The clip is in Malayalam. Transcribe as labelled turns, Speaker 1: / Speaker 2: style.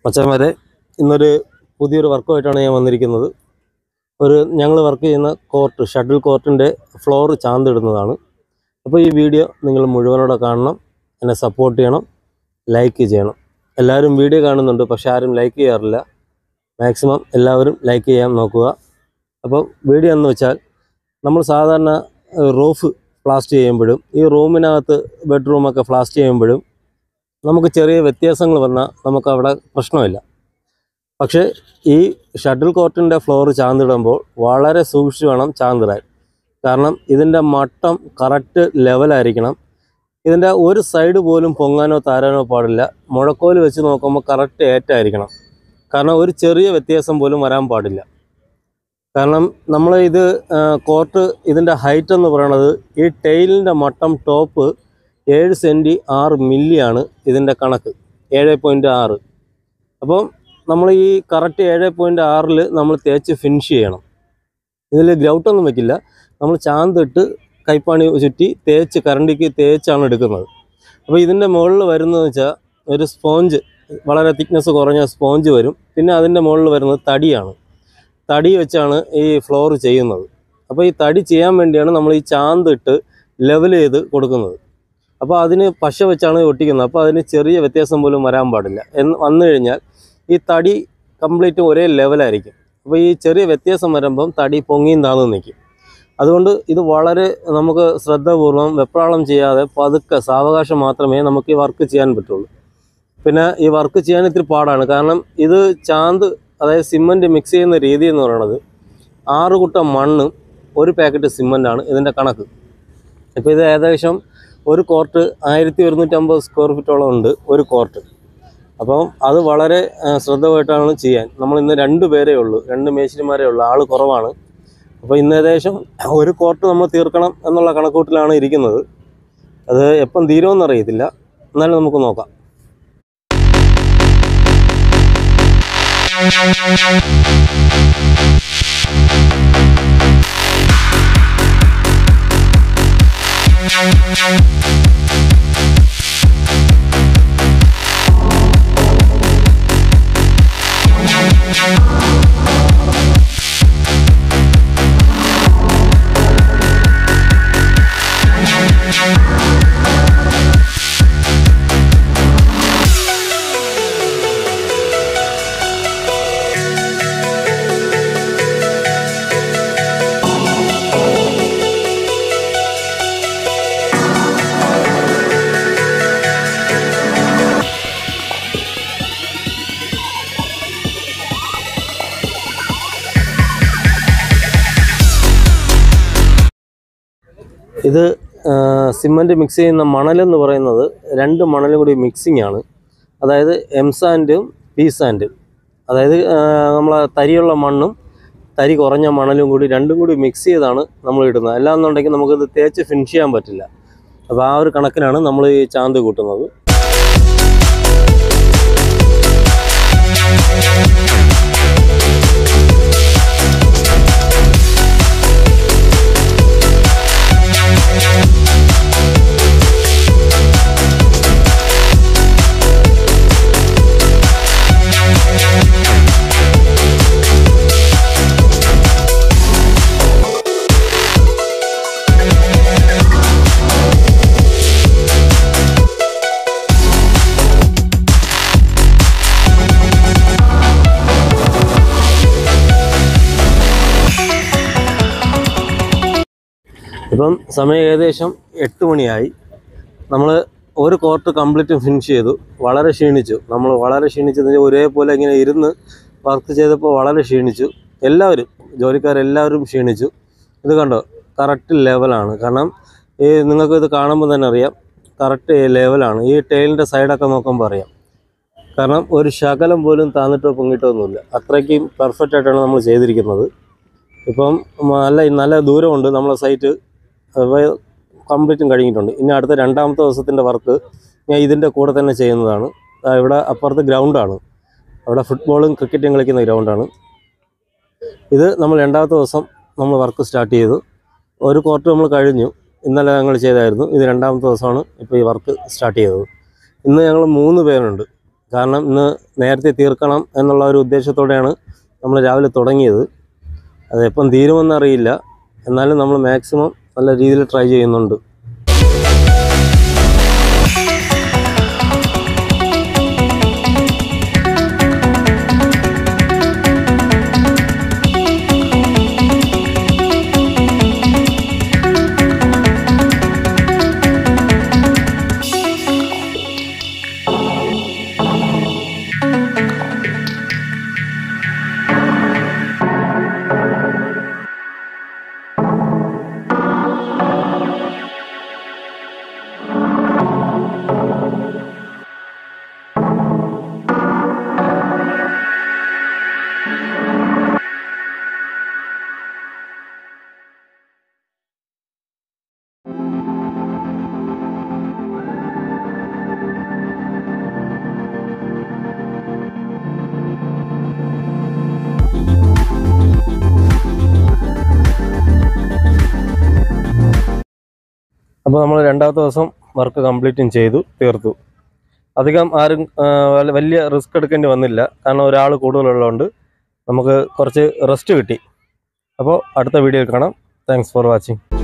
Speaker 1: മച്ചന്മാരെ ഇന്നൊരു പുതിയൊരു വർക്കുമായിട്ടാണ് ഞാൻ വന്നിരിക്കുന്നത് ഒരു ഞങ്ങൾ വർക്ക് ചെയ്യുന്ന കോർട്ട് ഷട്ടിൽ കോർട്ടിൻ്റെ ഫ്ലോർ ചാന്തിടുന്നതാണ് അപ്പോൾ ഈ വീഡിയോ നിങ്ങൾ മുഴുവനോടെ കാണണം എന്നെ സപ്പോർട്ട് ചെയ്യണം ലൈക്ക് ചെയ്യണം എല്ലാവരും വീഡിയോ കാണുന്നുണ്ട് പക്ഷെ ആരും ലൈക്ക് ചെയ്യാറില്ല മാക്സിമം എല്ലാവരും ലൈക്ക് ചെയ്യാൻ നോക്കുക അപ്പോൾ വീഡിയോ എന്ന് വെച്ചാൽ നമ്മൾ സാധാരണ റൂഫ് പ്ലാസ്റ്റ് ചെയ്യുമ്പോഴും ഈ റൂമിനകത്ത് ബെഡ്റൂമൊക്കെ പ്ലാസ്റ്റ് ചെയ്യുമ്പോഴും നമുക്ക് ചെറിയ വ്യത്യാസങ്ങൾ വന്നാൽ നമുക്ക് അവിടെ പ്രശ്നമില്ല പക്ഷേ ഈ ഷട്ടിൽ കോർട്ടിൻ്റെ ഫ്ലോർ ചാന്തിടുമ്പോൾ വളരെ സൂക്ഷിച്ച് വേണം ചാന്തിടാൻ കാരണം ഇതിൻ്റെ മട്ടം കറക്റ്റ് ലെവലായിരിക്കണം ഇതിൻ്റെ ഒരു സൈഡ് പോലും പൊങ്ങാനോ താരാനോ പാടില്ല മുഴക്കോല് വെച്ച് നോക്കുമ്പോൾ കറക്റ്റ് ഏറ്റായിരിക്കണം കാരണം ഒരു ചെറിയ വ്യത്യാസം പോലും വരാൻ പാടില്ല കാരണം നമ്മൾ ഇത് കോർട്ട് ഇതിൻ്റെ ഹൈറ്റ് എന്ന് പറയുന്നത് ഈ ടൈലിൻ്റെ മട്ടം ടോപ്പ് ഏഴ് സെൻറ്റി ആറ് മില്ലിയാണ് ഇതിൻ്റെ കണക്ക് ഏഴ് പോയിൻറ്റ് ആറ് അപ്പം നമ്മൾ ഈ കറക്റ്റ് ഏഴ് പോയിൻറ്റ് ആറിൽ നമ്മൾ തേച്ച് ഫിനിഷ് ചെയ്യണം ഇതിൽ ഗ്രൗട്ടൊന്നും വെക്കില്ല നമ്മൾ ചാന്തിട്ട് കൈപ്പാണി ചുറ്റി തേച്ച് കരണ്ടിക്ക് തേച്ചാണ് എടുക്കുന്നത് അപ്പോൾ ഇതിൻ്റെ മുകളിൽ വരുന്നതെന്ന് വെച്ചാൽ ഒരു സ്പോഞ്ച് വളരെ തിക്നെസ് കുറഞ്ഞ സ്പോഞ്ച് വരും പിന്നെ അതിൻ്റെ മുകളിൽ വരുന്നത് തടിയാണ് തടി വെച്ചാണ് ഈ ഫ്ലോർ ചെയ്യുന്നത് അപ്പോൾ ഈ തടി ചെയ്യാൻ വേണ്ടിയാണ് നമ്മൾ ഈ ചാന്തിട്ട് ലെവൽ ചെയ്ത് കൊടുക്കുന്നത് അപ്പോൾ അതിന് പശ വെച്ചാണ് ഒട്ടിക്കുന്നത് അപ്പോൾ അതിന് ചെറിയ വ്യത്യാസം പോലും വരാൻ പാടില്ല എന്ന് വന്നു കഴിഞ്ഞാൽ ഈ തടി കംപ്ലീറ്റ് ഒരേ ലെവലായിരിക്കും അപ്പോൾ ഈ ചെറിയ വ്യത്യാസം വരുമ്പം തടി പൊങ്ങിയും താന്നും നിൽക്കും അതുകൊണ്ട് ഇത് വളരെ നമുക്ക് ശ്രദ്ധാപൂർവം വെപ്രാളം ചെയ്യാതെ പതുക്കെ സാവകാശം മാത്രമേ നമുക്ക് ഈ വർക്ക് ചെയ്യാൻ പറ്റുള്ളൂ പിന്നെ ഈ വർക്ക് ചെയ്യാൻ ഇത്തിരി പാടാണ് കാരണം ഇത് ചാന്ത് അതായത് സിമൻറ്റ് മിക്സ് ചെയ്യുന്ന രീതി എന്ന് പറയുന്നത് ആറ് കുട്ടം മണ്ണും ഒരു പാക്കറ്റ് സിമൻ്റാണ് ഇതിൻ്റെ കണക്ക് ഇപ്പോൾ ഇത് ഏകദേശം ഒരു കോർട്ട് ആയിരത്തി ഒരുന്നൂറ്റമ്പത് സ്ക്വയർ ഫീറ്റോളം ഉണ്ട് ഒരു കോർട്ട് അപ്പം അത് വളരെ ആ, ശ്രദ്ധമായിട്ടാണ് ചെയ്യാൻ നമ്മൾ ഇന്ന് രണ്ട് പേരേ ഉള്ളൂ രണ്ട് മേശിരിമാരേ ഉള്ളൂ ആൾ കുറവാണ് അപ്പോൾ ഇന്ന് ഏകദേശം ഒരു കോർട്ട് നമ്മൾ തീർക്കണം എന്നുള്ള കണക്കൂട്ടിലാണ് ഇരിക്കുന്നത് അത് എപ്പം തീരുമെന്ന് അറിയത്തില്ല എന്നാലും നമുക്ക് നോക്കാം ഇത് സിമൻറ്റ് മിക്സ് ചെയ്യുന്ന മണലെന്ന് പറയുന്നത് രണ്ട് മണലും കൂടി മിക്സിംഗ് ആണ് അതായത് എം സാൻഡും പി സാൻഡും അതായത് നമ്മൾ തരിയുള്ള മണ്ണും തരി കുറഞ്ഞ മണലും കൂടി രണ്ടും കൂടി മിക്സ് ചെയ്താണ് നമ്മൾ ഇടുന്നത് അല്ലാന്നുണ്ടെങ്കിൽ നമുക്കിത് തേച്ച് ഫിനിഷ് ചെയ്യാൻ പറ്റില്ല അപ്പോൾ ആ ഒരു കണക്കിനാണ് നമ്മൾ ഈ ചാന്ത് കൂട്ടുന്നത് ഇപ്പം സമയം ഏകദേശം എട്ട് മണിയായി നമ്മൾ ഒരു കോർട്ട് കംപ്ലീറ്റ് ഫിനിഷ് ചെയ്തു വളരെ ക്ഷീണിച്ചു നമ്മൾ വളരെ ക്ഷീണിച്ചത് ഒരേപോലെ ഇങ്ങനെ ഇരുന്ന് വർക്ക് ചെയ്തപ്പോൾ വളരെ ക്ഷീണിച്ചു എല്ലാവരും ജോലിക്കാരെല്ലാവരും ക്ഷീണിച്ചു ഇത് കണ്ടോ കറക്റ്റ് ലെവലാണ് കാരണം ഈ നിങ്ങൾക്ക് ഇത് കാണുമ്പോൾ തന്നെ അറിയാം കറക്റ്റ് ലെവലാണ് ഈ ടൈലിൻ്റെ സൈഡൊക്കെ നോക്കുമ്പോൾ അറിയാം കാരണം ഒരു ശകലം പോലും താന്നിട്ടോ പൊങ്ങിട്ടോ ഒന്നുമില്ല അത്രയ്ക്കും പെർഫെക്റ്റ് ആയിട്ടാണ് നമ്മൾ ചെയ്തിരിക്കുന്നത് ഇപ്പം നല്ല നല്ല ദൂരമുണ്ട് നമ്മളെ സൈറ്റ് കംപ്ലീറ്റും കഴിഞ്ഞിട്ടുണ്ട് ഇനി അടുത്ത രണ്ടാമത്തെ ദിവസത്തിൻ്റെ വർക്ക് ഞാൻ ഇതിൻ്റെ കൂടെ തന്നെ ചെയ്യുന്നതാണ് ദാ ഇവിടെ അപ്പുറത്ത് ഗ്രൗണ്ടാണ് അവിടെ ഫുട്ബോളും ക്രിക്കറ്റും കളിക്കുന്ന ഗ്രൗണ്ടാണ് ഇത് നമ്മൾ രണ്ടാമത്തെ ദിവസം നമ്മൾ വർക്ക് സ്റ്റാർട്ട് ചെയ്തു ഒരു കോർട്ട് നമ്മൾ കഴിഞ്ഞു ഇന്നലെ ഞങ്ങൾ ചെയ്തായിരുന്നു ഇത് രണ്ടാമത്തെ ദിവസമാണ് ഇപ്പോൾ ഈ വർക്ക് സ്റ്റാർട്ട് ചെയ്തത് ഇന്ന് ഞങ്ങൾ മൂന്ന് പേരുണ്ട് കാരണം ഇന്ന് നേരത്തെ തീർക്കണം എന്നുള്ള ഒരു ഉദ്ദേശത്തോടെയാണ് നമ്മൾ രാവിലെ തുടങ്ങിയത് അത് എപ്പം തീരുമെന്നറിയില്ല എന്നാലും നമ്മൾ മാക്സിമം നല്ല രീതിയിൽ ട്രൈ ചെയ്യുന്നുണ്ട് അപ്പോൾ നമ്മൾ രണ്ടാമത്തെ ദിവസം വർക്ക് കംപ്ലീറ്റും ചെയ്തു തീർത്തു അധികം ആരും ആ, വല്ല- വലിയ റിസ്ക് എടുക്കേണ്ടി വന്നില്ല കാരണം ഒരാൾ കൂടുതലുള്ളതുകൊണ്ട് നമുക്ക് കുറച്ച് റെസ്റ്റ് കിട്ടി അപ്പോൾ അടുത്ത വീഡിയോയിൽ കാണാം താങ്ക്സ് ഫോർ വാച്ചിങ്